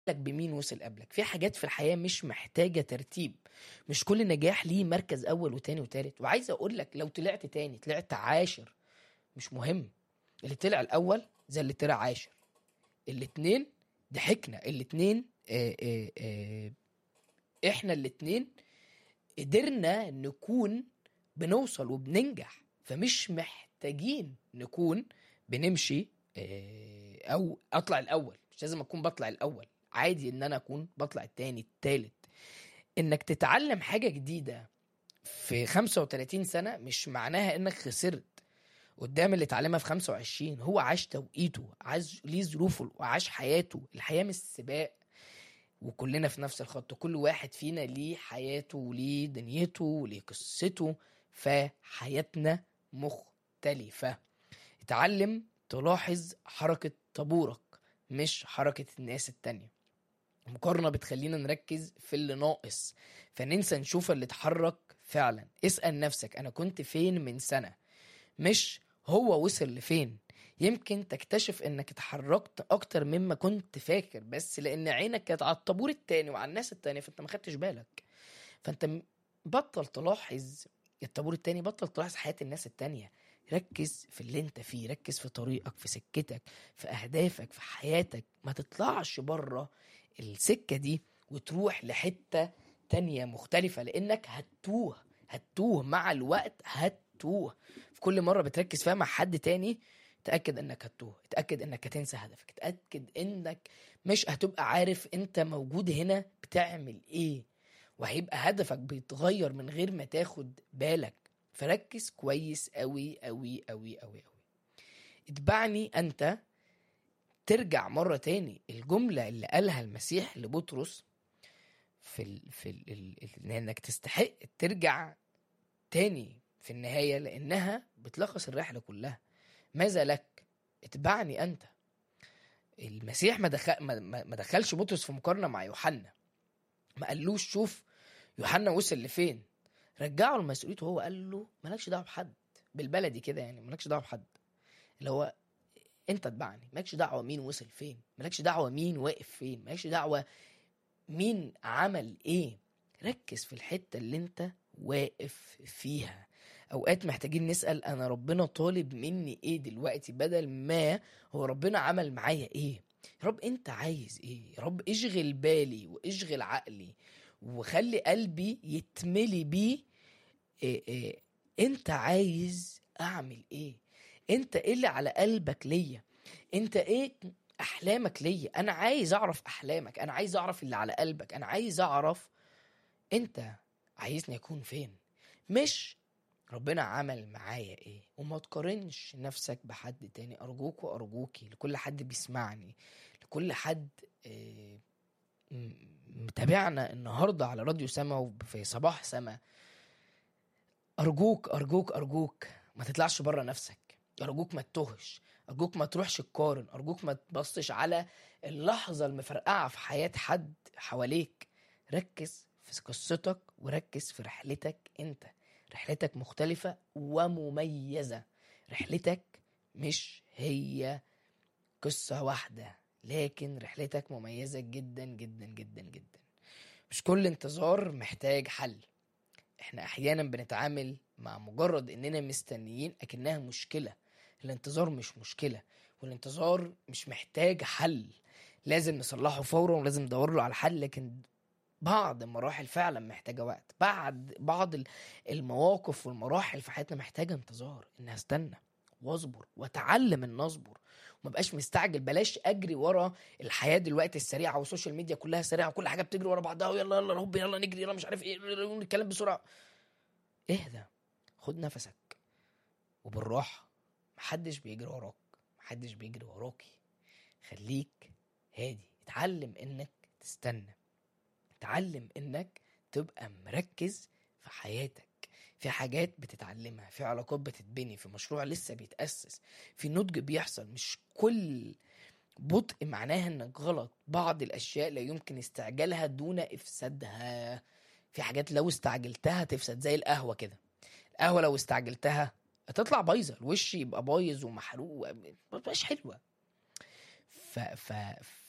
لك بمين وصل قبلك في حاجات في الحياة مش محتاجة ترتيب مش كل نجاح ليه مركز أول وتاني وتالت وعايز أقول لك لو طلعت تاني طلعت عاشر مش مهم اللي طلع الأول زي اللي طلع عاشر الاتنين ضحكنا الاتنين آه آه آه احنا الاتنين قدرنا نكون بنوصل وبننجح فمش محتاجين نكون بنمشي آه، او اطلع الاول مش لازم اكون بطلع الاول عادي ان انا اكون بطلع التاني التالت انك تتعلم حاجة جديدة في 35 سنة مش معناها انك خسرت قدام اللي اتعلمها في 25 هو عاش توقيته عاش ليه ظروفه وعاش حياته الحياة مش سباق وكلنا في نفس الخط كل واحد فينا ليه حياته وليه دنيته وليه قصته فحياتنا مختلفة اتعلم تلاحظ حركة طابورك مش حركة الناس التانية المقارنة بتخلينا نركز في اللي ناقص فننسى نشوف اللي اتحرك فعلا اسأل نفسك أنا كنت فين من سنة مش هو وصل لفين يمكن تكتشف انك اتحركت اكتر مما كنت فاكر بس لان عينك كانت على الطابور التاني وعلى الناس التانية فانت ما خدتش بالك فانت م- بطل تلاحظ الطابور التاني بطل تلاحظ حياة الناس التانية ركز في اللي انت فيه ركز في طريقك في سكتك في اهدافك في حياتك ما تطلعش بره السكة دي وتروح لحتة تانية مختلفة لانك هتوه هتوه مع الوقت هتوه في كل مرة بتركز فيها مع حد تاني تأكد انك هتوه تأكد انك هتنسى هدفك تأكد انك مش هتبقى عارف انت موجود هنا بتعمل ايه وهيبقى هدفك بيتغير من غير ما تاخد بالك فركز كويس قوي قوي قوي قوي قوي اتبعني انت ترجع مرة تاني الجملة اللي قالها المسيح لبطرس في ال... في ال... ال... ال... انك تستحق ترجع تاني في النهاية لانها بتلخص الرحلة كلها ماذا لك اتبعني انت المسيح ما دخل ما ما- ما دخلش بطرس في مقارنة مع يوحنا ما قالوش شوف يوحنا وصل لفين رجعه لمسؤوليته هو قال له مالكش دعوه بحد بالبلدي كده يعني مالكش دعوه بحد اللي هو انت اتبعني مالكش دعوه مين وصل فين مالكش دعوه مين واقف فين مالكش دعوه مين عمل ايه ركز في الحته اللي انت واقف فيها اوقات محتاجين نسال انا ربنا طالب مني ايه دلوقتي بدل ما هو ربنا عمل معايا ايه يا رب انت عايز ايه يا رب اشغل بالي واشغل عقلي وخلي قلبي يتملي بيه إيه إيه انت عايز اعمل ايه انت ايه اللي على قلبك ليا انت ايه احلامك ليا انا عايز اعرف احلامك انا عايز اعرف اللي على قلبك انا عايز اعرف انت عايزني اكون فين مش ربنا عمل معايا ايه وما تقارنش نفسك بحد تاني ارجوك وارجوكي لكل حد بيسمعني لكل حد آه، م- متابعنا النهارده على راديو سما وفي صباح سما ارجوك ارجوك ارجوك ما تطلعش بره نفسك ارجوك ما تتوهش ارجوك ما تروحش تقارن ارجوك ما تبصش على اللحظه المفرقعه في حياه حد حواليك ركز في قصتك وركز في رحلتك انت رحلتك مختلفه ومميزه رحلتك مش هي قصه واحده لكن رحلتك مميزه جدا جدا جدا جدا مش كل انتظار محتاج حل احنا احيانا بنتعامل مع مجرد اننا مستنيين اكنها مشكله الانتظار مش مشكله والانتظار مش محتاج حل لازم نصلحه فورا ولازم ندور له على حل لكن بعض المراحل فعلا محتاجه وقت بعد بعض ال- المواقف والمراحل في حياتنا محتاجه انتظار ان استنى واصبر واتعلم ان اصبر وما بقاش مستعجل بلاش اجري ورا الحياه دلوقتي السريعه والسوشيال ميديا كلها سريعه وكل حاجه بتجري ورا بعضها ويلا يلا هوب يلا نجري يلا مش عارف ايه نتكلم بسرعه اهدى خد نفسك وبالراحه محدش بيجري وراك محدش بيجري وراكي خليك هادي اتعلم انك تستنى اتعلم انك تبقى مركز في حياتك في حاجات بتتعلمها في علاقات بتتبني في مشروع لسه بيتأسس في نضج بيحصل مش كل بطء معناها انك غلط بعض الاشياء لا يمكن استعجالها دون افسادها في حاجات لو استعجلتها تفسد زي القهوه كده القهوه لو استعجلتها هتطلع بايظه الوش يبقى بايظ ومحروق ما تبقاش حلوه ف... ف...